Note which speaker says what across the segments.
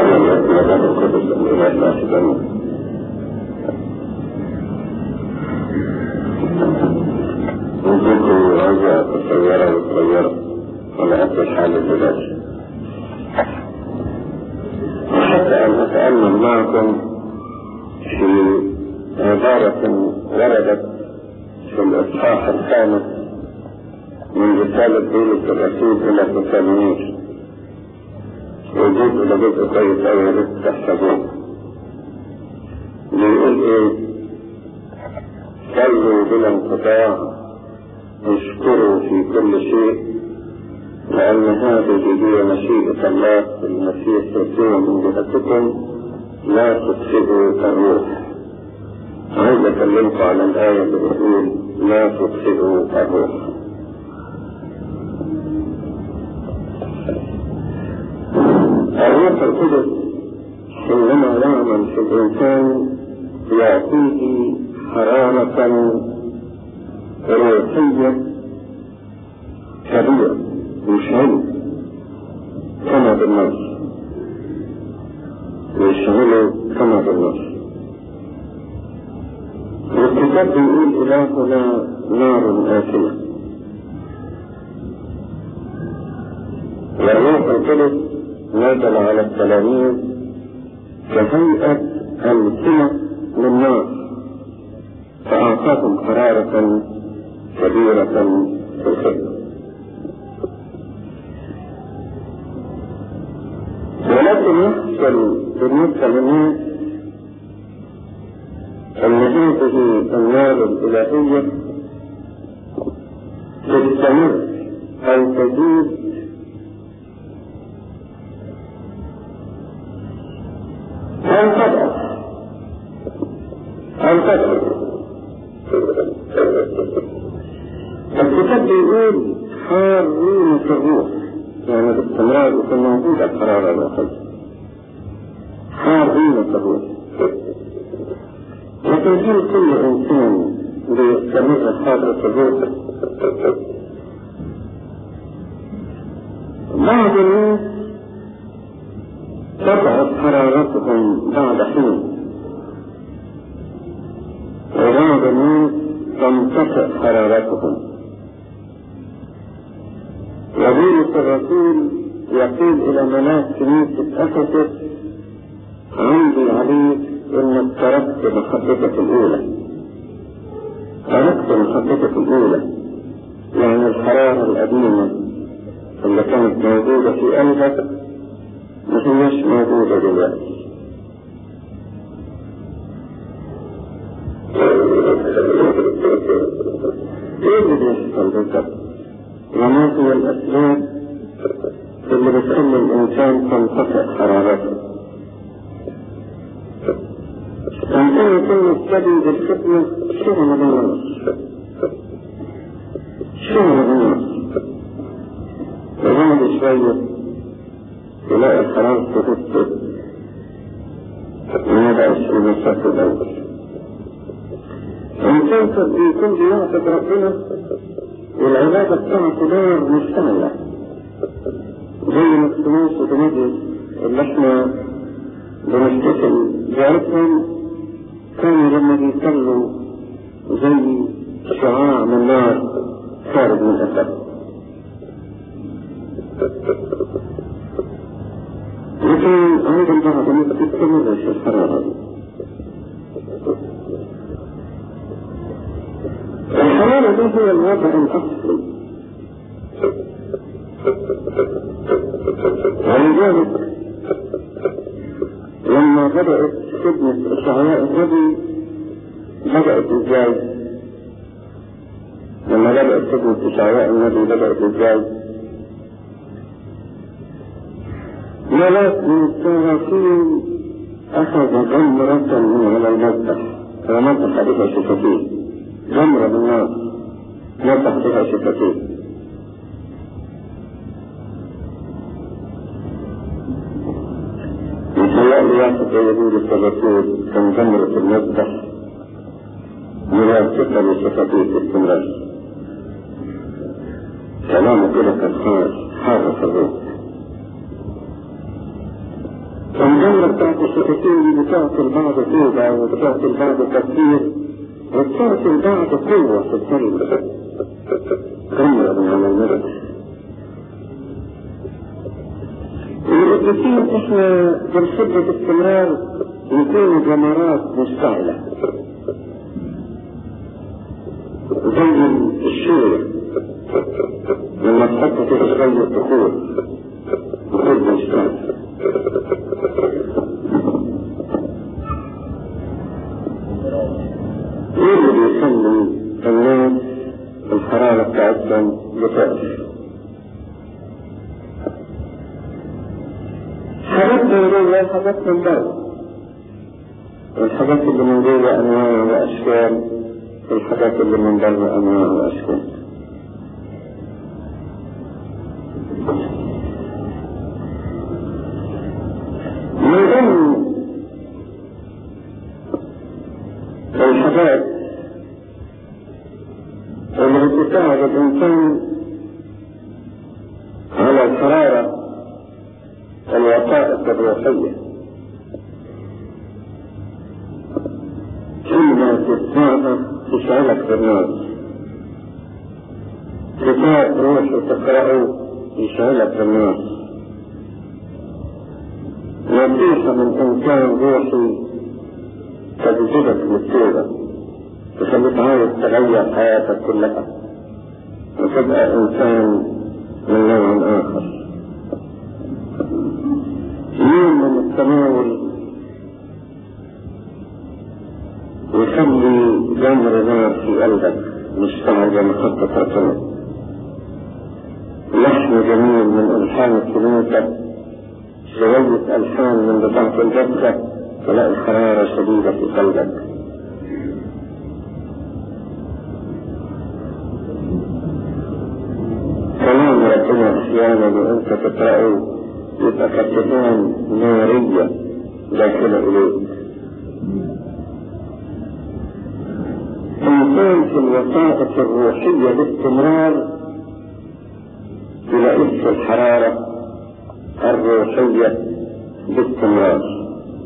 Speaker 1: والابن القدس الاله واحدا وجدت رجع بالسيارة وتغيرت ولا أدري حال البلاد وحتى أن أتأمل معكم في عبارة وردت في الإصحاح الخامس من رسالة بولس الرسول إلى تسالونيك وجدت إلى جزء كويس أوي يا ريت تحسبوه بيقول إيه صلوا بلا انقطاع اشكروا في كل شيء لأن هذه هي مشيئة الله في المسيح يسوع من جهتكم لا تفسدوا الروح عايز أكلمكم على الآية اللي بتقول لا تفسدوا الروح الروح القدس حينما يعمل في الإنسان يعطيه حرارة روحية كبيرة يشعله كما بالنص يشعله كما بالنص والكتاب بيقول إلهنا نار آكلة والروح القدس نزل على التلاميذ كهيئة أمثلة من نار فأعطاهم حرارة كبيرة في الخدمة ولكن يحصل بالنسبة للناس أن هذه النار الإلهية تستمر أو تزيد أو تضعف أو تضعف الكتاب بيقول حارين في الروح يعني باستمرار يكون موجودة الحرارة الروحية حارين في الروح لكن هل كل إنسان بيستمر حارة الروح بعض الناس تضعف حرارتهم بعد حين وبعض الناس تنطفئ حرارتهم وبولس الرسول يقول إلى ملاك كنيسة أفسس عندي عليك إنك تركت محبتك الأولى تركت محبتك الأولى يعني الحرارة القديمة اللي كانت موجودة في قلبك ما هيش موجودة دلوقتي ايه اللي بيحصل بالظبط؟ وما هي الأسباب اللي بتخلي الإنسان تنطفئ حرارته؟ الإنسان يكون مبتدئ بالخدمة شغل بالنص شغل بالنص وبعد شوية تلاقي حرارته تثبت ما بقاش في مسافة الأول الإنسان بيكون بيعبد ربنا والعبادة بتاعته دور مشتملة زي ما السموس وتنادي اللي احنا بنحتفل بيعرفهم كانوا لما بيصلوا زي شعاع من نار خارج من الأسد لكن أيضا بعض الناس بتستمر في الحرارة الحرارة ده هو الوضع الأصلي ولذلك لما بدأت خدمة إشعاع النبي بدأت إزاي؟ لما بدأت خدمة إشعاع النبي بدأت إزاي؟ ملاك من الصراخين أخذ جمرة من على المذبح ومسح بها شفتيه جمرة بالنار مسح بها شفتيه متهيألي واحد زي يقول الرسول كان جمرة المذبح ملاصقة لشفتيه باستمرار كلامه كده كان حار حار في الروح كان الكلمة بتاعت الشفتين دي بتعطي البعض توبة وبتعطي البعض تفكير وبتعطي البعض قوة في الكلمة غير من المرض والقديسين احنا بنحب باستمرار يكونوا جمرات مشتعلة زي الشورى لما تحط في شوية دخول بخد مشتعل ايه اللي بيخلي الناس الحرارة بتاعتهم بتقف حاجات من جوه وحاجات من بره والحاجات اللي من جوه انواع واشكال والحاجات اللي من بره انواع واشكال من ضمن الحاجات اللي بتساعد الانسان على الحراره الوسائط الروحية كلمة تسمعها تشعلك بالنار كتاب روحي تقرأه يشعلك بالنار نصيحة من إنسان روحي تجذبك للتوبة تخليك عايز تغير حياتك كلها وتبقى إنسان من نوع آخر يوم من التناول يخلي جمر نار في قلبك مشتعل لمحطة ربنا لحن جميل من ألحان الكنيسة شوية ألحان من بضعة الجبهة تلاقي الحرارة شديدة في قلبك كلام ربنا أحيانا وأنت تقرأه يبقى كتبان نارية داخلة إليك إنسان في الوسائط الروحية باستمرار تلاقيه في الحرارة الروحية باستمرار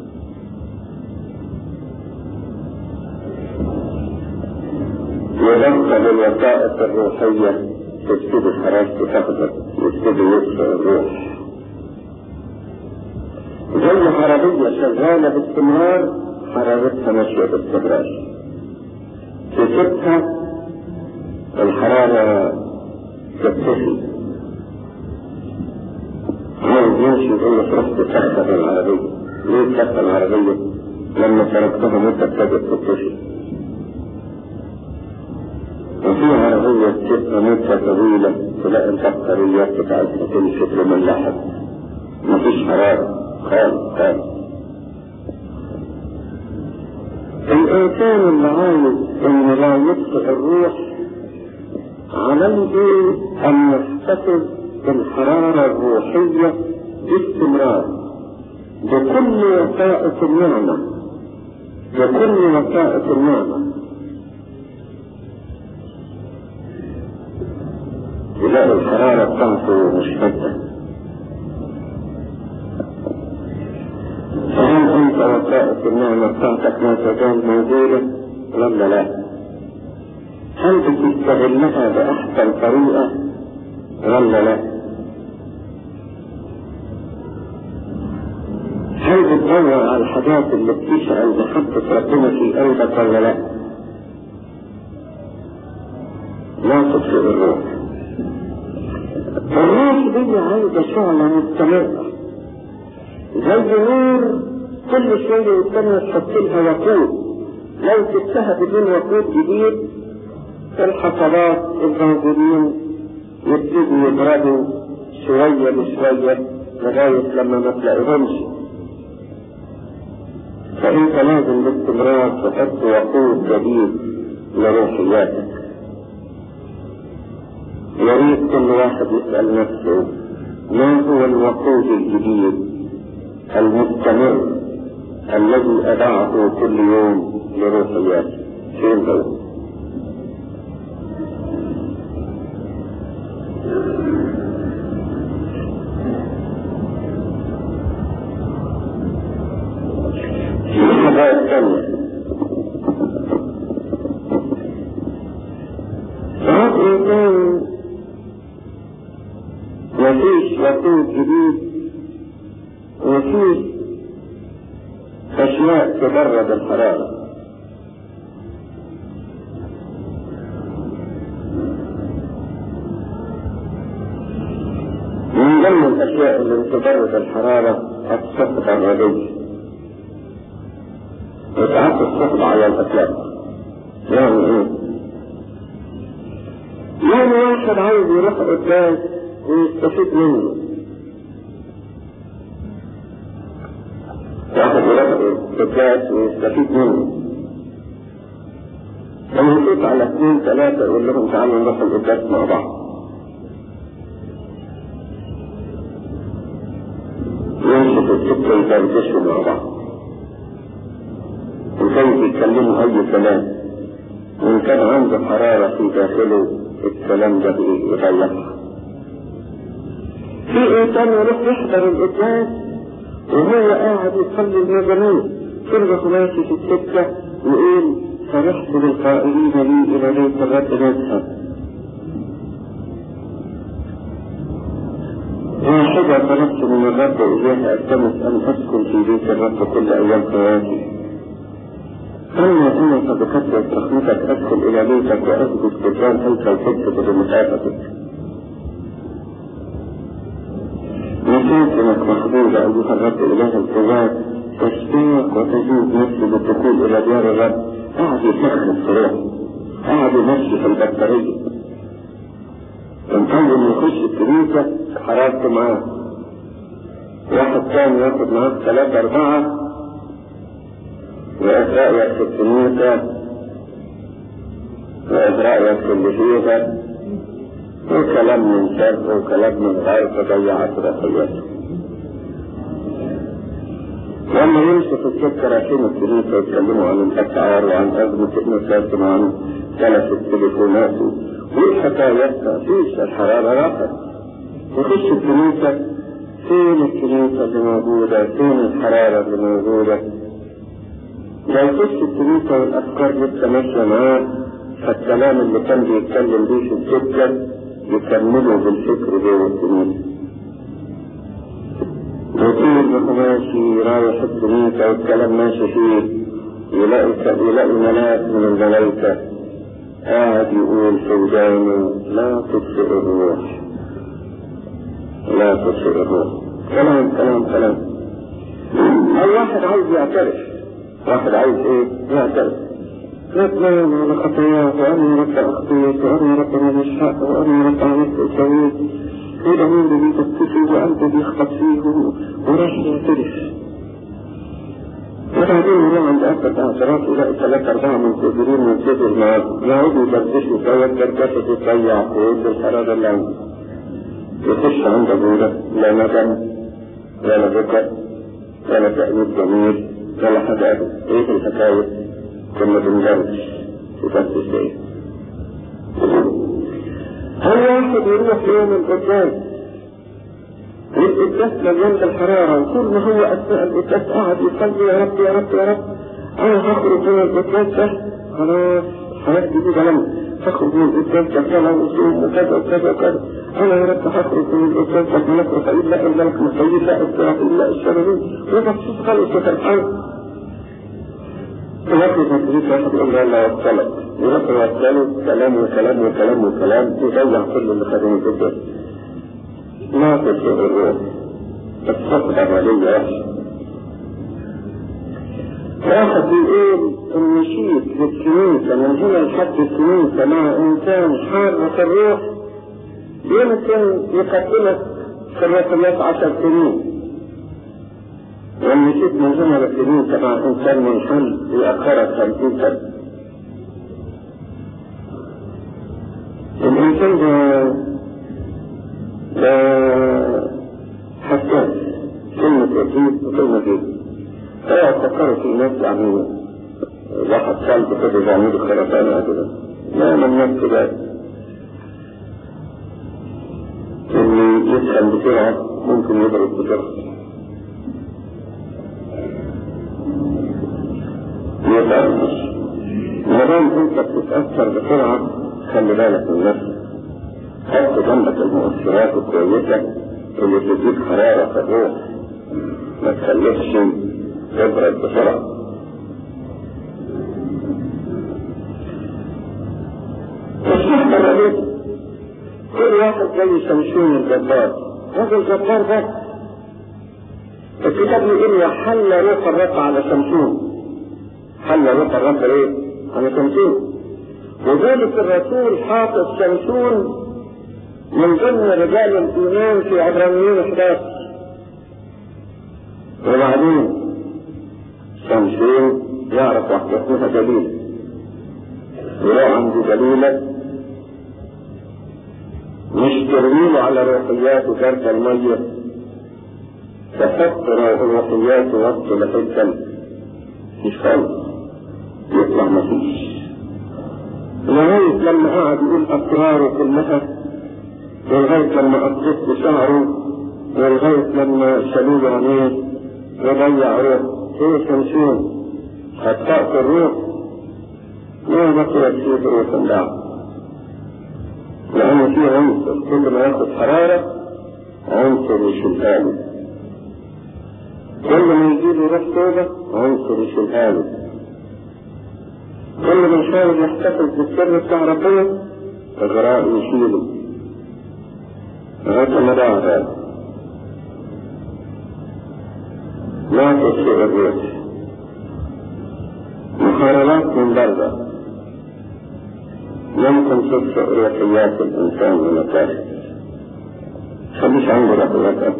Speaker 1: يدخل الوسائط الروحية تبتدي حرارته تخبط يبتدي يطفئ الروح زي عربية شغالة باستمرار حرارتها ماشية باستمرار تسيبها الحرارة تتفي عاوز يمشي يقول له رحت تسخن العربية ليه تسخن العربية؟ لما تركتها مدة ابتدت تتفي وفي عربية تبقى مدة طويلة تلاقي البطاريات بتاعتها تمشي مملحة مفيش حرارة خالص خالص الإنسان اللي عايز إن لا يطفئ الروح عليه أن يحتفظ بالحرارة الروحية باستمرار بكل وسائط النعمة بكل وسائط النعمة تلاقي الحرارة بتاعته مشتدة فهل انت وسائط النعمة بتاعتك ما تزال موجودة ولا لا؟ هل بتستغلها بأحسن طريقة ولا لا؟ هل بتدور على الحاجات اللي بتشعل محبة ربنا في قلبك ولا لا؟ لا تطفئ الروح الروح دي عايزة شعلة مستمرة زي نور كل شوية والتانية تحط لها وقود لو سبتها بدون وقود جديد الحصلات الموجودين يبتدوا يضربوا شوية بشوية لغاية لما ما تلاقيهمش فانت لازم باستمرار تحط وقود جديد لروحياتك يا ريت كل واحد يسأل نفسه ما هو الوقود الجديد المستمر الذي أضعه كل يوم لروحياته فين هو؟ وجود جديد وفيه أشياء تبرد الحرارة من ضمن الأشياء اللي تبرد الحرارة الصفقة الغدية وساعات الصفقة على الأطلاق يعني إيه؟ يعني واحد عايز يروح قدام ويستفيد منه واحد يروح قدام ويستفيد منه لما يفوت على اثنين ثلاثة يقول لهم تعالوا نروح القداس مع بعض يمسكوا السكة يدردشوا مع بعض وكانوا يتكلموا أي كلام وإن كان عنده حرارة في داخله الكلام ده يضيعها في إنسان يروح يحضر القداس وهو قاعد يصلي المزامير فرجة ماشي في السكة ويقول فرحت بالقائلين لي إلى بيت الرب نذهب واحدة طلبت من الرب إليها التمس أن أسكن في بيت الرب كل أيام حياتي أما أنا قد كتبت تخطيطك أدخل إلى بيتك وأثبت قدران هيكل حجتك بمخافتك مساكنك محبوبة أيها الرب إله القوات تشتاق وتجوز نفسي بالدخول إلى ديار الرب قاعد يسخن الصراع قاعد يمشي في البطارية من أول ما يخش الكنيسة حرارته معاه واحد تاني ياخد معاه ثلاثة أربعة وإيه رأيك في الكنيسة وإيه رأيك في اللي فيها وكلام من شر وكلام من غير تضيعت رحيته لما يمشي في السكة رايحين الكنيسة يتكلموا عن الأسعار وعن أزمة المساكن وعن تلف التليفونات والحكايات مفيش الحرارة راحت يخش الكنيسة فين الكنيسة اللي موجودة فين الحرارة اللي موجودة لو يخش الكنيسة والأفكار لسه ماشية معاه فالكلام اللي كان بيتكلم بيه في السكة يكمله بالفكر جوه الكنيسة وطول ما ماشي رايح الكنيسة والكلام ماشي فيه يلاقي يلاقي ملاك من الملائكة قاعد يقول في ودانه لا تطفئ الروح لا تطفئ الروح كلام كلام كلام أي واحد عايز يعترف واحد عايز ايه يعترف ندمان على خطاياه وأنا رب أخطيت وأنا رب من الحق وأنا رب عملت أسويت إلى مين اللي تكتفي وأنت بيخطط فيه وراح يعترف وبعدين يروح عند أكثر اعتراف يلاقي ثلاثة أربعة منتظرين منتظر معاه يقعدوا يدردشوا سوا الدردشة تضيع كل الحرارة اللي عنده يخش عند أبونا لا ندم ولا ذكر ولا تأنيب ضمير ولا حاجة أبدا إيه الحكاية؟ كنا بندردش يدردش إيه؟ هل واحد يروح يوم القداس والقداس مليان بالحرارة وكل ما هو أثناء القداس قاعد يصلي يا رب يا رب يا رب أنا هخرج من القداس ده خلاص حياة جديدة لما هخرج من القداس ده كذا وصوم وكذا وكذا وكذا أنا يا رب هخرج من القداس ده ملك رفعيل لا الملك مصيب لا إسرائيل لا الشررين ومبسوط خالص وفرحان ولكن تدريس واحد يقول لا لا يتصلت ولكن يتصلت كلام وكلام وكلام وكلام يضيع كل اللي خدمه القداس ما تشعر الروح تتصدق عملية وحشة واحد بيقول المشيت للكنيسة من هنا لحد الكنيسة مع إنسان حار في الروح يمكن يقدمك في الرسمات عشر سنين والمشيت من هنا للكنيسة مع إنسان منحل يأخرك خمسين سنة الإنسان ده حساس كلمة أكيد وكلمة جيد فهو فكروا في ناس يعني واحد قلب كده بيعملوا خرفانة كده ما من الناس كده اللي يسخن بسرعة ممكن يضرب بسرعة يتأثر ما دام انت بتتأثر بسرعة خلي بالك من نفسك حط جنبك المؤثرات الكويسة اللي تديك حرارة في الروح ما تخليكش تبرد بسرعة الصحبة الرئيسة كل واحد زي شمشون الجبار راجل جبار بس الكتاب يقول وحل روح الرب على شمشون حل روح الرب ايه؟ على شمشون وذلك الرسول حافظ شمشون من ضمن رجال الايمان في عبرانيين 11 وبعدين شمشون يعرف واحدة اسمها دليل يروح عند دليلة مش ترميله على روحيات وكارت المية تحط روحيات وسط لحد مش خالص يطلع مفيش لغاية لما قعد يقول أسراره كلها ولغاية لما قصت شعره ولغاية لما شالوا له عينيه وضيع روح ايه شمشون خطأت الروح ما بقيت فيه روح الله لأن فيه عنصر كل ما ياخد حرارة عنصر يشيلها له كل ما يجي له روح توبة عنصر يشيلها له كل ما يحاول يحتفظ بالسر بتاع ربنا إغراء يشيله لغاية ما ضاع هذا لا تطفئ الروح مخالفات من بره يمكن تطفئ روحيات الإنسان من الداخل خليش عنده روحيات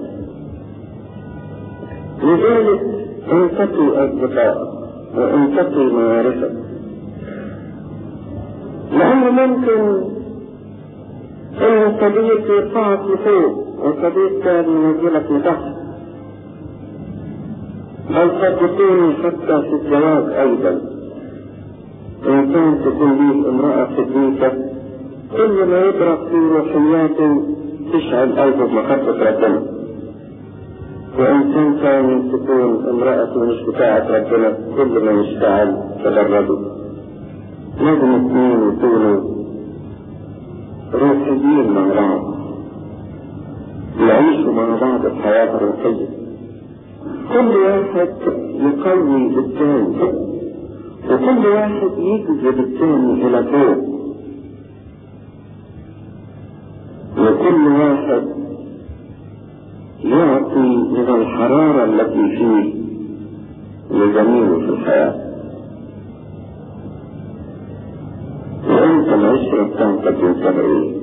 Speaker 1: لذلك انتقي أصدقائك وانتقي معارفك لأنه ممكن أن صديق يرفعك لفوق وصديق ثاني ينزلك لتحت بل قد تكون حتى في الزواج أيضا إنسان تكون ليه امرأة صديقة كل ما يضرب في روحياته تشعل قلبه بمحبة ربنا وإنسان ثاني تكون امرأته مش بتاعة ربنا كل ما يشتعل تجرده لازم اثنين يكونوا روحيين مع بعض يعيشوا مع بعض الحياة الروحية كل واحد يقوي الثاني وكل واحد يجذب الثاني إلى فوق وكل واحد يعطي من الحرارة التي فيه لزميله في الحياة وانت العشرة بتاعتك انت ايه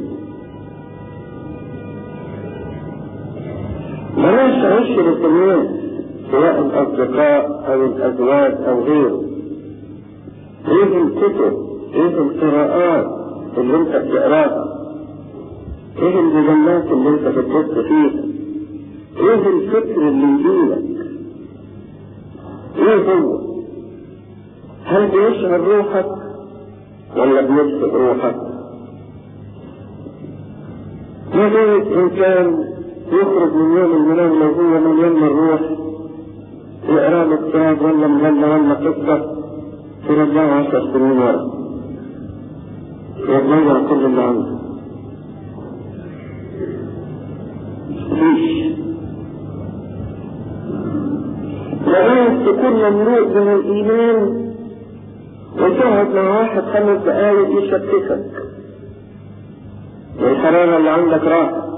Speaker 1: بلاش عشرة الناس سواء الأصدقاء أو الأزواج أو غيره ايه الكتب ايه القراءات اللي انت بتقراها ايه المجلات اللي انت بتبص فيها ايه الفكر اللي يجيلك ايه هو هل بيشغل روحك ولا بيبسط روحك يجوز انسان يخرج من يوم المنام لو هو مليان من الروح يقرا له كتاب ولا مجله ولا قصه ترجعه عشر سنين ورا يضيع كل اللي عنده ليش لغاية تكون مملوء من الإيمان وتقعد مع واحد خمس دقايق يشككك والحرارة اللي عندك راحت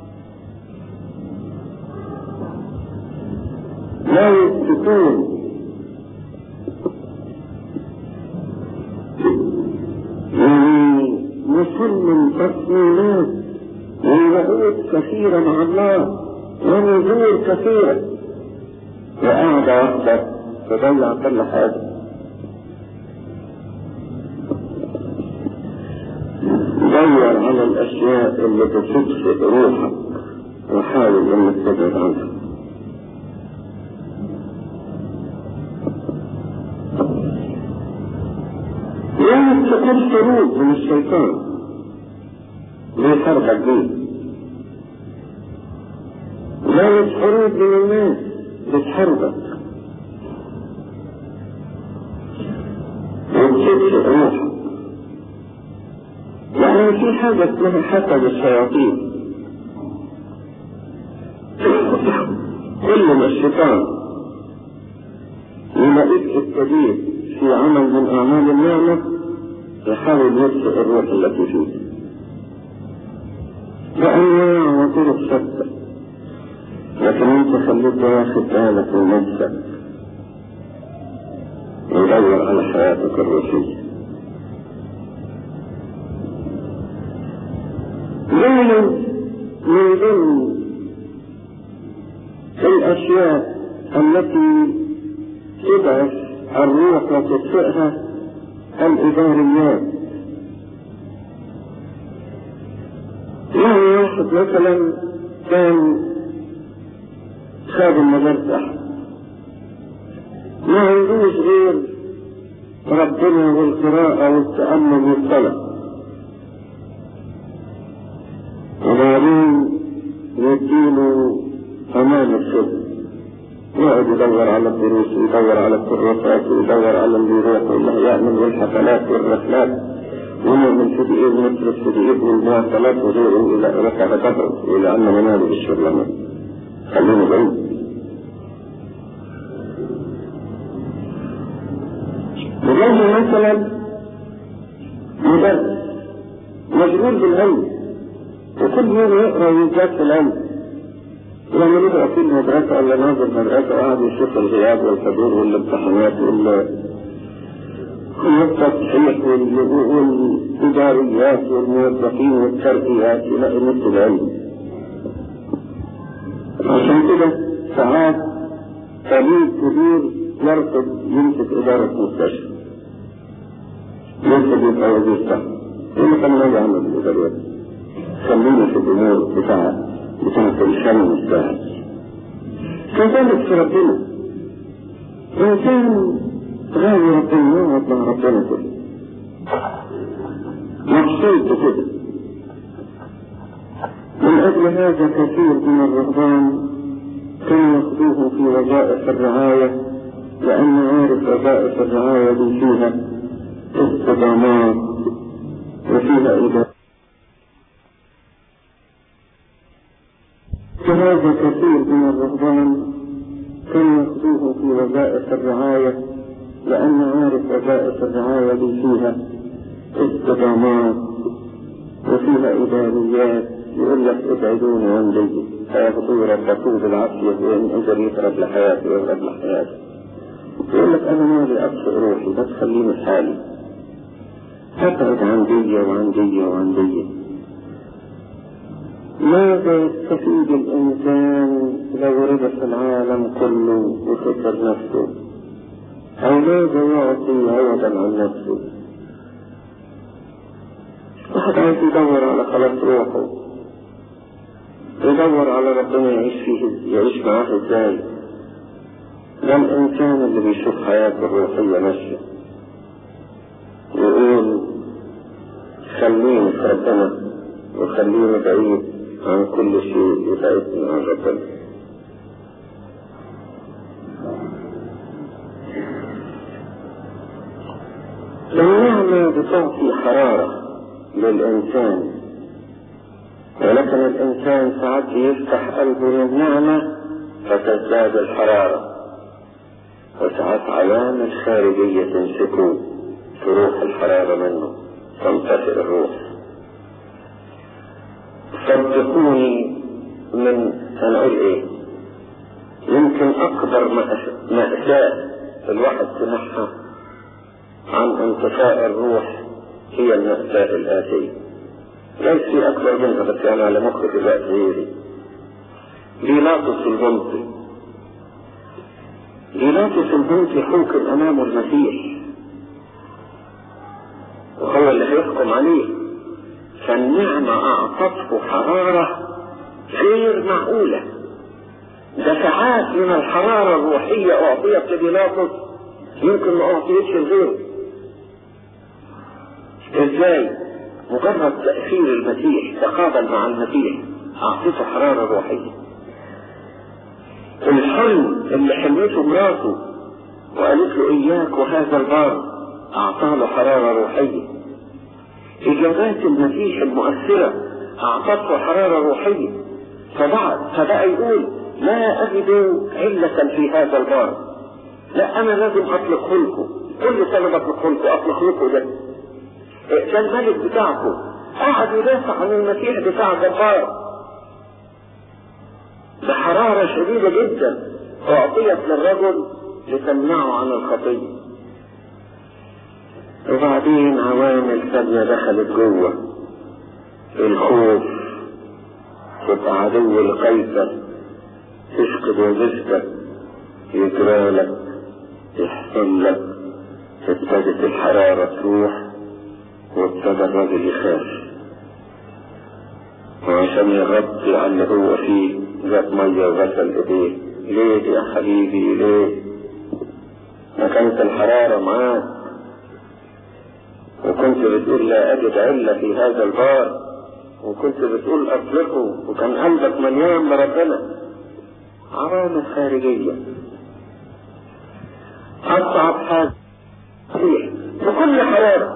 Speaker 1: لازم تكون مسلم تصميمات ووعود كثيرة مع الله ونذور كثيرة وقاعدة واحدة تضيع كل حاجة دور على الأشياء اللي بتطفئ روحك وحاول إنك تبعد عنها لا تكون شروط من الشيطان ليحاربك بيه لا حروب من الناس بتحاربك وبتطفئ روحك يعني في حاجة اسمها حسد الشياطين الشيطان يلاقيك الكبير في عمل من أعمال النعمة يحاول يطفئ الروح التي فيه بأنواع وطرق شتى لكن انت خليك واخد بالك من نفسك ودور على حياتك الروحية دائما من ضمن الأشياء التي تبعث الروح وتطفئها الإداريات يعني واحد مثلا كان خادم مدرسة ما عندوش غير ربنا والقراءة والتأمل والصلاة وبعدين يديله أمان الشغل يقعد يدور على الدروس ويدور على الكراسات ويدور على اللي يروح واللي يعمل والحفلات والرحلات ونعمل في دقيقة ونصرف في دقيقة والمواصلات وغيره إلى رفع دفع إلى أن منال الشغل خلينا بعيد الرجل مثلا مدرس مشغول بالعلم وكل يوم يقرا ويزداد في العلم لما يبقى في المدرسة ولا ناظر مدرسة قاعد يشوف الغياب والحضور والامتحانات وال والتصحيح والإداريات والموظفين والتربيات يلاقي نص العلم عشان كده ساعات طبيب كبير يرفض يمسك إدارة مستشفى يرفض يبقى وزير صح يقول لك أنا ما أعمل بالإداريات خليني في الأمور بتاعت بتاعت الإنسان المستاهل كذلك في ربنا إنسان غاوي ربنا يقعد مع ربنا كده مبسوط كده من أجل هذا كثير من الرهبان كانوا ياخذوه في وظائف الرعاية لأنه عارف وظائف الرعاية دي فيها استدامات وفيها إدارة فهذا كثير من الرهبان كانوا ياخذوه في وظائف الرعاية لأنه عارف وظائف الرعاية دي فيها استدامات وفيها إداريات يقول لك ابعدوني عن لي فياخذوه ربطوه بالعافية وإن أجر يهرب لحياته ويهرب لحياته يقول لك أنا مالي أطفئ روحي بس خليني في حالي أبعد عن دي وعن دي وعن دي ماذا يستفيد الإنسان لو ربح العالم كله وخسر نفسه أو ماذا يعطي عوضا عن نفسه واحد عايز يدور على خلاص روحه يدور على ربنا يعيش فيه يعيش معاه ازاي ده الإنسان اللي بيشوف حياته الروحية ماشية يقول خليني في ربنا وخليني بعيد عن كل شيء يبعدني عن ربنا النعمة بتعطي حرارة للإنسان ولكن الإنسان ساعات يفتح قلبه للنعمة فتزداد الحرارة وساعات عوامل خارجية تمسكه تروح الحرارة منه تنطفئ الروح صدقوني من أنا أقول إيه يمكن أكبر مأساة الواحد سمعها عن انطفاء الروح هي المأساة الآتية ليس في أكبر منها بس أنا على مخي دلوقتي غيري بيلاطس البنطي بيلاطس البنطي حوكم أمام المسيح وهو اللي هيحكم عليه فالنعمة أعطته حرارة غير معقولة دفعات من الحرارة الروحية أعطيت لبيلاطس يمكن ما أعطيتش لغيره إزاي؟ مجرد تأثير المسيح تقابل مع المسيح أعطيته حرارة روحية الحلم اللي حلمته مراته وقالت له إياك وهذا البار أعطاه حرارة روحية إجابات المسيح المؤثرة أعطته حرارة روحية فبعد فبقى يقول لا أجد علة في هذا البار لا أنا لازم أطلق لكم كل سنة بطلق لكم أطلق لكم ده ده الملك بتاعكم قعد يدافع عن المسيح بتاع جبار بحرارة شديدة جدا أعطيت للرجل لتمنعه عن الخطية وبعدين عوامل ثانية دخلت جوه الخوف تبقى عدو القيصر تفقد وظيفتك يجرالك يحصل لك ابتدت الحرارة تروح وابتدى الراجل يخاف وعشان يغطي على اللي هو فيه جاب مية وغسل ايديه ليه يا حبيبي ليه ما كانت الحرارة معاك وكنت بتقول لا أجد علة في هذا البار وكنت بتقول أطلقه وكان قلبك مليان بربنا عوامل خارجية أصعب حاجة بكل حرارة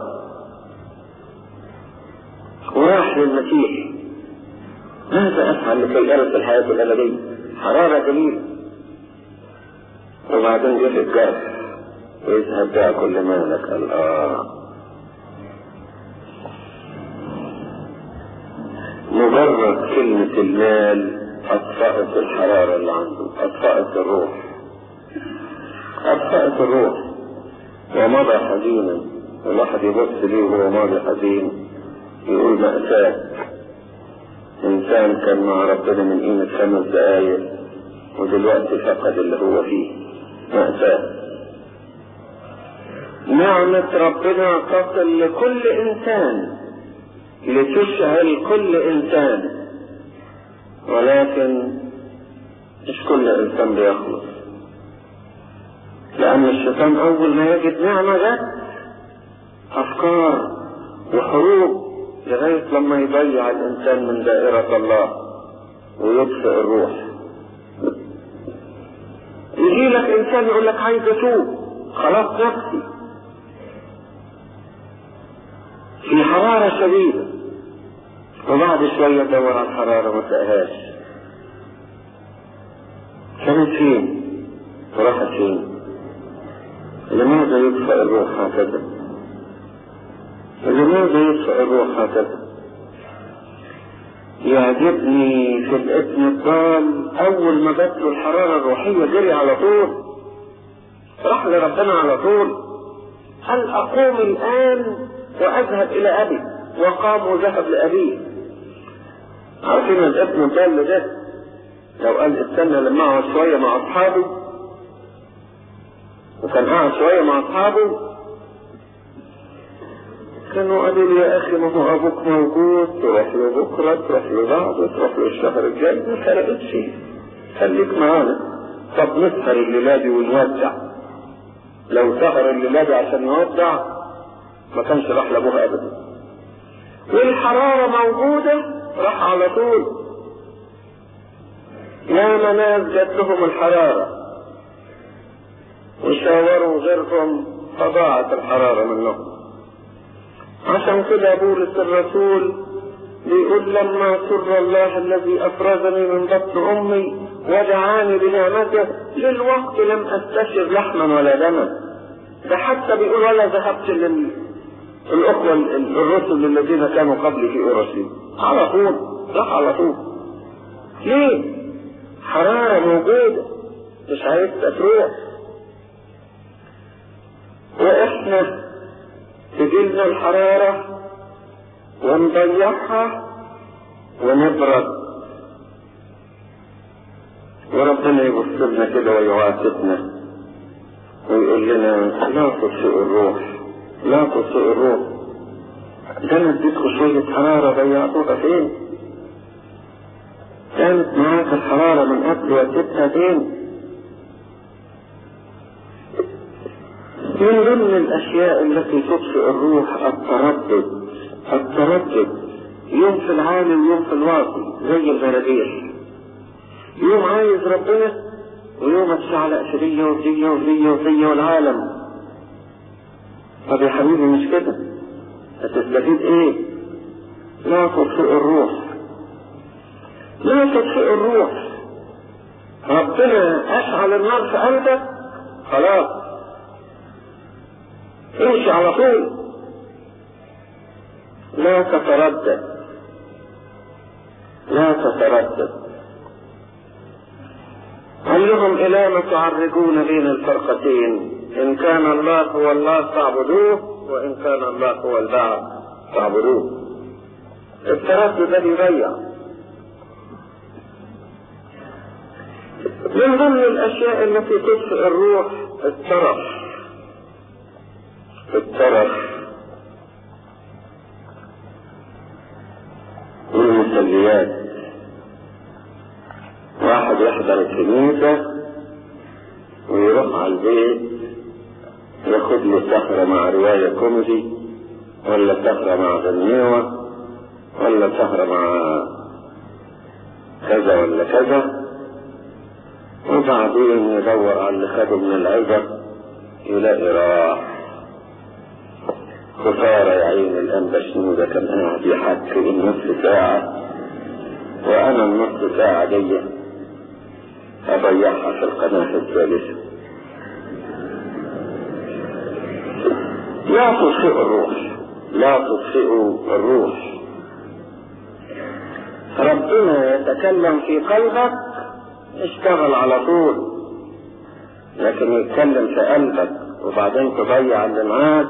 Speaker 1: وراح للمسيح ماذا أفعل لكي أرث الحياة الأبدية حرارة جميلة وبعدين جه الجرح ويذهب بقى كل مالك قال آه مجرد كلمة المال أطفأت الحرارة اللي عنده أطفأت الروح أطفأت الروح ومضى حزينا الواحد يبص ليه وهو ماضي حزين يقول مأساة إنسان كان مع ربنا من قيمة خمس دقايق ودلوقتي فقد اللي هو فيه مأساة نعمة ربنا تصل لكل إنسان لتشعل كل إنسان ولكن مش كل إنسان بيخلص لأن الشيطان أول ما يجد نعمة ده أفكار وحروب لغاية لما يضيع الإنسان من دائرة الله ويطفئ الروح يجي لك إنسان يقول لك عايز أتوب خلاص نفسي في حرارة شديدة وبعد شوية دور على الحرارة ما تلاقيهاش كانت فين؟ وراحت فين؟ لماذا يطفئ الروح هكذا؟ لماذا يطفئ الروح هكذا؟ يعجبني في الابن الضال أول ما جات له الحرارة الروحية جري على طول راح لربنا على طول هل أقوم الآن وأذهب إلى أبي وقام وذهب لأبيه عارفين الابن الضال ده لو قال استنى لما اقعد شوية مع أصحابي وكان قاعد شوية مع أصحابه كانوا قالوا لي يا أخي ما هو أبوك موجود تروح له بكرة تروح له بعده تروح له الشهر الجاي ما فرقتش خليك معانا طب نسهر الليلة دي ونودع لو سهر الليلة دي عشان يودع ما كانش راح لأبوها أبدا والحرارة موجودة راح على طول يا ناس جات لهم الحرارة وشاوروا غيرهم فضاعت الحرارة منهم عشان كده بولس الرسول بيقول لما سر الله الذي أفرزني من بطن أمي ودعاني بنعمته للوقت لم أستشر لحما ولا دما ده حتى بيقول ولا ذهبت للأخوة الرسل الذين كانوا قبلي في أورشليم على طول راح على طول ليه؟ حرارة موجودة مش عايز تروح واحنا تجيلنا الحرارة ونضيعها ونبرد وربنا يبص لنا كده ويعاتبنا ويقول لنا لا تطفئوا الروح لا تطفئوا الروح ده انا اديتكم شوية حرارة ضيعتوها فين؟ كانت معاك الحرارة من قبل واديتها فين؟ من ضمن الأشياء التي تطفئ الروح التردد التردد يوم في العالي ويوم في الواطي زي الغرابيع يوم عايز ربنا ويوم اتشعلق في دي ودي ودي ودي والعالم طب يا حبيبي مش كده هتستفيد ايه لا تطفئ الروح لا تطفئ الروح ربنا اشعل النار في قلبك خلاص امشي على طول لا تتردد لا تتردد قال لهم إلى ما تعرجون بين الفرقتين إن كان الله هو الله فاعبدوه وإن كان الله هو البعض فاعبدوه التردد ده بيضيع من ضمن الأشياء التي تطفئ الروح الترف الترف والمسليات واحد يحضر الكنيسة ويروح على البيت ياخد له سهرة مع رواية كوميدي ولا سهرة مع غنيوة ولا سهرة مع كذا ولا كذا وبعدين يدور على اللي خده من العبر يلاقي راح خسارة يا عين الأنبا ده كان قاعد يحكي النص ساعة وأنا النص ساعة دي أضيعها في القناة الثالثة لا تطفئ الروح لا تطفئ الروح ربنا يتكلم في قلبك اشتغل على طول لكن يتكلم في قلبك وبعدين تضيع اللي معاك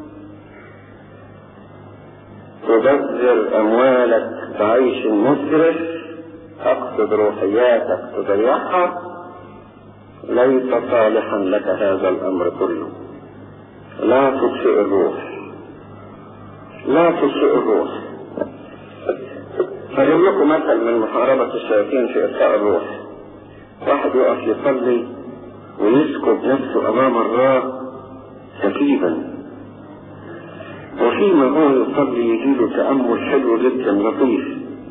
Speaker 1: تبذر اموالك بعيش مسرف اقصد روحياتك تضيعها ليس صالحا لك هذا الامر كله لا تطفئ الروح لا تطفئ الروح فجيب لكم مثل من محاربة الشياطين في إطفاء الروح واحد يقف يصلي ويسكب نفسه أمام الله سكيبا وفيما هو يصلي يجيله تأمل حلو جدا لطيف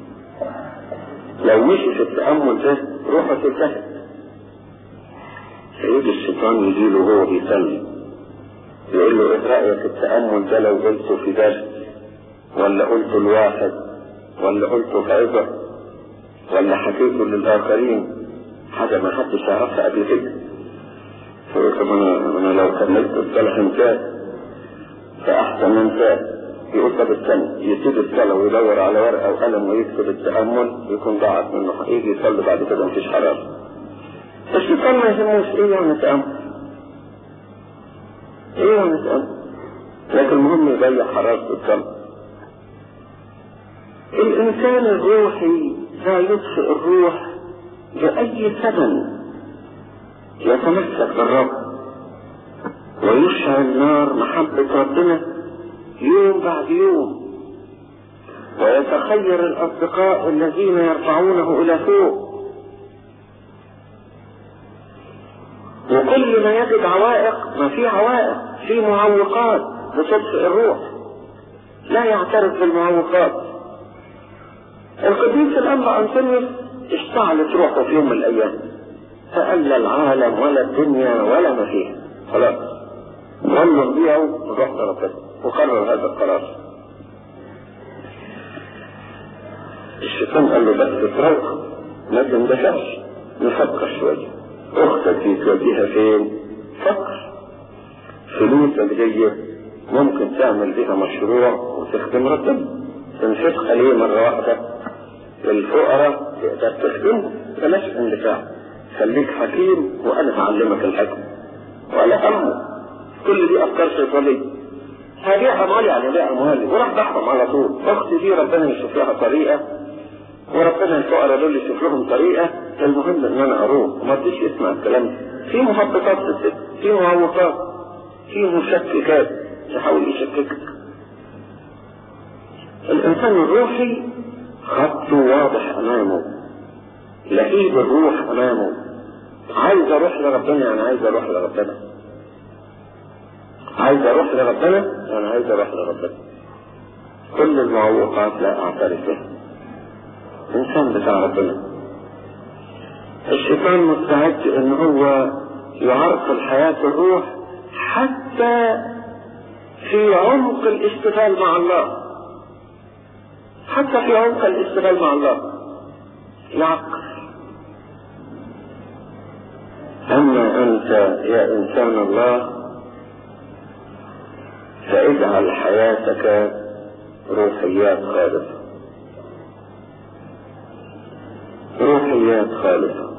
Speaker 1: لو مشي في التأمل ده روحه تنتهي فيجي الشيطان يجيله وهو بيصلي يقول له ايه رأيك التأمل ده لو قلته في درس ولا قلته لواحد ولا قلته في عظة ولا حكيته للآخرين حاجة ما حدش يعرفها قبل كده فقلت انا انا لو كملت الصلاة انتهت فأحسن من فات يقول طب استنى يسيب الصلاة ويدور على ورقة وقلم ويكتب التأمل يكون ضاعت منه يجي يصلي بعد كده مفيش حرارة الشيطان ما يهموش ايه يعني تأمل ايه يعني تأمل لكن المهم يضيع حرارة الصلاة الإنسان الروحي لا يطفئ الروح بأي ثمن يتمسك بالرب ويشعل نار محبة ربنا يوم بعد يوم ويتخير الأصدقاء الذين يرفعونه إلى فوق وكل ما يجد عوائق ما في عوائق في معوقات بتطفئ الروح لا يعترف بالمعوقات القديس الأنبا أنطونيوس اشتعلت روحه في يوم من الأيام فقال لا العالم ولا الدنيا ولا ما فيها خلاص ظلوا نبيعه وروح ربنا وقرر هذا القرار الشيطان قال له بس تروح ما تندفعش نفكر شوية اختك دي توديها فين فكر فلوسك دي ممكن تعمل بيها مشروع وتخدم ربنا تنفقها ليه مرة واحدة الفقراء تقدر تخدمهم بلاش اندفاع خليك حكيم وانا هعلمك الحكم ولا همه كل دي افكار شيطانيه هبيع اموالي يعني بيع اموالي وراح بحرم على طول اختي دي ربنا يشوف لها طريقه وربنا الفقراء دول يشوف لهم طريقه المهم ان انا اروح وما تديش اسمع الكلام ده في مهبطات في الست في معوقات في مشككات يحاول يشككك الانسان الروحي خطه واضح امامه لهيب الروح امامه عايز اروح لربنا يعني عايز اروح لربنا عايز اروح لربنا يعني عايز اروح لربنا كل المعوقات لا اعترف بها انسان بتاع ربنا الشيطان مستعد ان هو يعرقل حياة الروح حتى في عمق الاشتغال مع الله حتى في عمق الاشتغال مع الله يعقل أما أنت يا إنسان الله فاجعل حياتك روحيات خالصة روحيات خالصة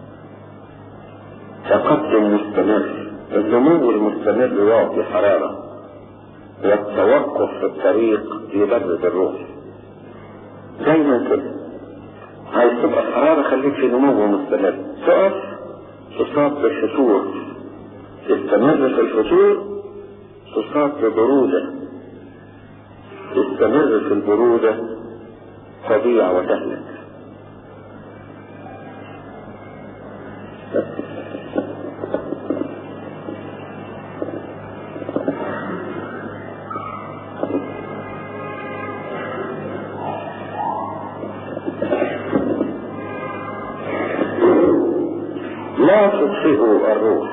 Speaker 1: تقدم مستمر النمو المستمر يعطي حرارة والتوقف في الطريق يبرد الروح دايما كده عايز تبقى حرارة خليك في نمو مستمر تقف تصاب بالفتور تستمر في الفتور تصاب ببرودة تستمر في البرودة تضيع وتهلك لا تطفئوا الروح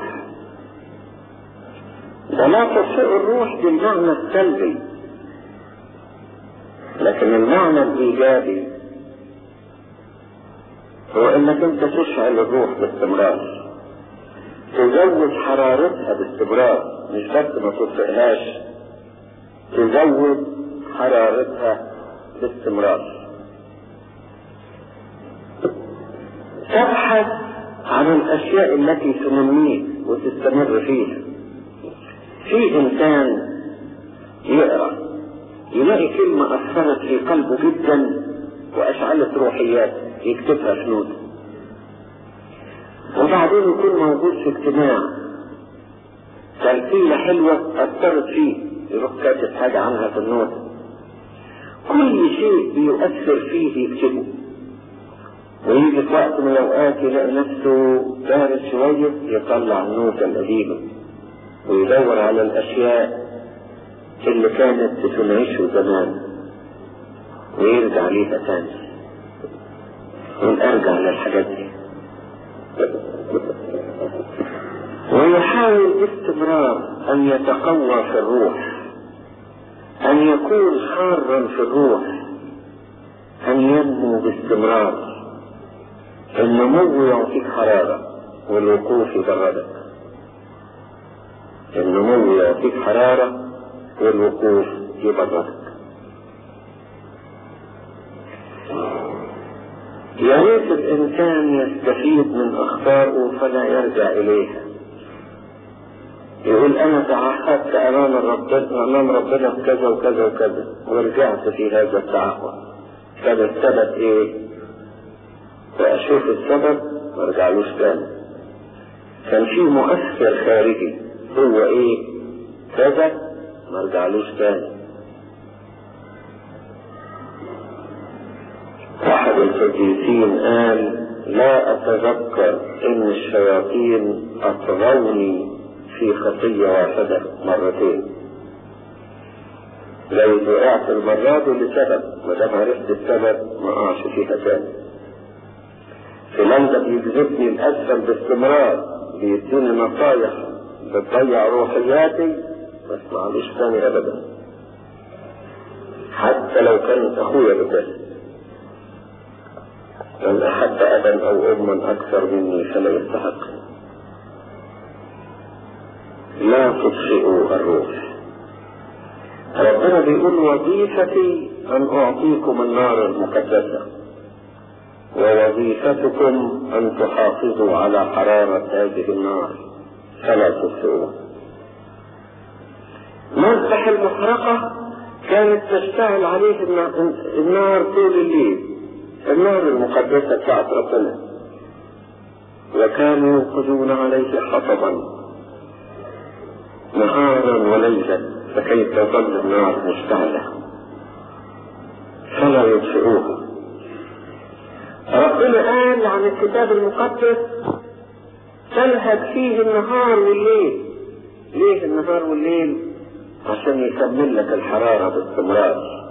Speaker 1: ولا تطفئوا الروح بالمعنى السلبي لكن المعنى الايجابي هو انك انت تشعل الروح باستمرار تزود حرارتها باستمرار مش بس ما تطفئهاش تزود حرارتها باستمرار تبحث عن الاشياء التي تنميك وتستمر فيها في انسان يقرا يلاقي كلمة اثرت في قلبه جدا واشعلت روحيات يكتبها في نوت وبعدين يكون موجود في اجتماع تمثيلة حلوة اثرت فيه يروح كاتب حاجة عنها في النوت كل شيء بيؤثر فيه يكتبه ويجي في وقت من الاوقات يلاقي نفسه بارد شوية يطلع النوتة القديمة ويدور على الاشياء اللي كانت بتنعشه زمان ويرجع ليها تاني ونرجع للحاجات دي ويحاول باستمرار ان يتقوى في الروح ان يكون حارا في الروح ان ينمو باستمرار النمو يعطيك حرارة والوقوف يبردك النمو يعطيك حرارة والوقوف يبردك يا ريت الإنسان يستفيد من أخطائه فلا يرجع إليها يقول أنا تعهدت أمام ربنا أمام ربنا بكذا وكذا وكذا ورجعت في هذا التعهد كان السبب إيه؟ فأشوف السبب ما ارجعلوش تاني كان في مؤثر خارجي هو إيه؟ كذا ما ارجعلوش تاني أحد القديسين قال لا أتذكر إن الشياطين أطغوني في خطية واحدة مرتين لو وقعت المرة دي لسبب ما دام عرفت السبب ما أقعش فيها تاني فلان ده بيجذبني الأسفل باستمرار بيديني نصايح بتضيع روحياتي ما اسمعلوش تاني أبدا حتى لو كان أخويا بكذا من أحب أبا أو أما أكثر مني فلا يستحق لا تطفئوا الروح ربنا بيقول وظيفتي أن أعطيكم النار المقدسة ووظيفتكم أن تحافظوا على حرارة هذه النار فلا تطفئوها مذبح المحرقة كانت تشتعل عليه النار طول الليل النار المقدسة بتاعت ربنا وكانوا يوقدون عليه حطبا نهارا وليلا لكي تظل النار مشتعلة فلا يطفئوها ربنا قال عن الكتاب المقدس تلهج فيه النهار والليل ليه النهار والليل عشان يكمل لك الحرارة باستمرار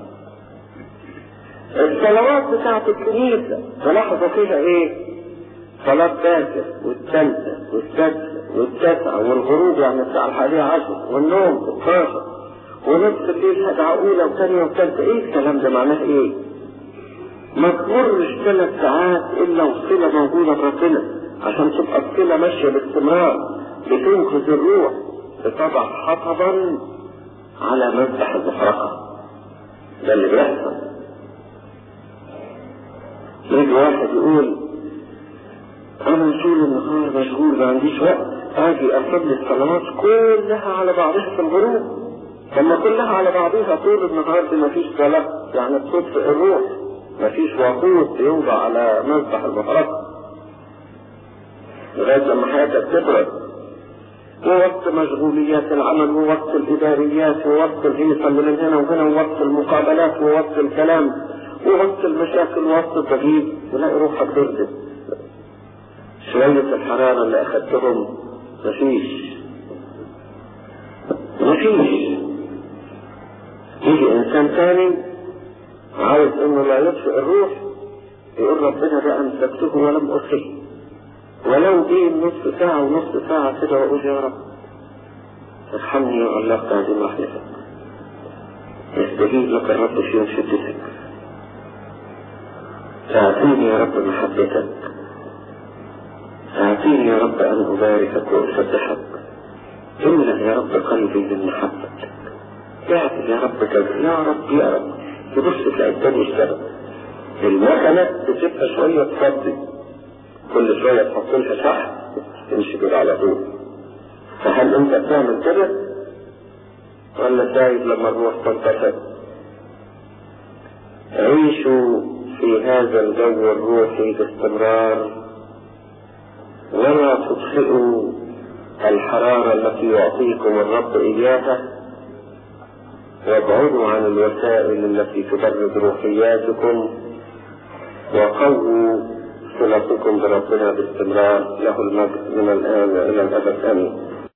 Speaker 1: الصلوات بتاعت الكنيسة تلاحظوا فيها ايه صلاة باكر والثالثة والسادسة والتاسعة والغروب يعني الساعة الحادية عشر والنوم 12 ونصف الليل سبعة أولى وثانية وثالثة ايه الكلام ده معناه ايه؟ ما تمرش ثلاث ساعات إلا وصلة موجودة بربنا عشان تبقى الصلة ماشية باستمرار بتنقذ الروح بتضع حطبا على مذبح المحرقة ده اللي بيحصل يجي واحد يقول انا طول النهار مشغول ما عنديش وقت اجي اصلي الصلوات كلها على بعضها في الغروب لما كلها على بعضها طول النهار دي مفيش صلاة يعني بتطفئ الروح مفيش وقود يوضع على مذبح المحرقة لغاية لما حياتك تبرد ووقت مشغوليات العمل ووقت الإداريات ووقت الهيصة اللي من هنا وهنا ووقت المقابلات ووقت الكلام ووقت المشاكل ووقت الضغيط تلاقي روحك بردت شوية الحرارة اللي أخدتهم مفيش مفيش يجي إنسان تاني عاوز إنه لا يطفئ الروح يقول ربنا ده أمسكته ولم أطفئه ولو بين نصف ساعة ونصف ساعة كده وأقول يا رب ارحمني يا الله تعظيم رحمتك يستجيب لك الرب في يوم شدتك أعطيني يا رب محبتك أعطيني يا رب أن أباركك وأسبحك املأ يا رب قلبي من محبتك اعطي يا رب كذا يا رب يا رب تبص تلاقي الدنيا اشتغل المكنة تسيبها شوية تفضي كل شوية تحط لها صح تمشي كده على طول فهل انت بتعمل كده ولا سايب لما الروح تنتفض عيشوا في هذا الجو الروحي باستمرار ولا تطفئوا الحرارة التي يعطيكم الرب إياها وابعدوا عن الوسائل التي تبرد روحياتكم وقووا صلتكم بربنا باستمرار له المجد من الآن وإلى الأبد آمين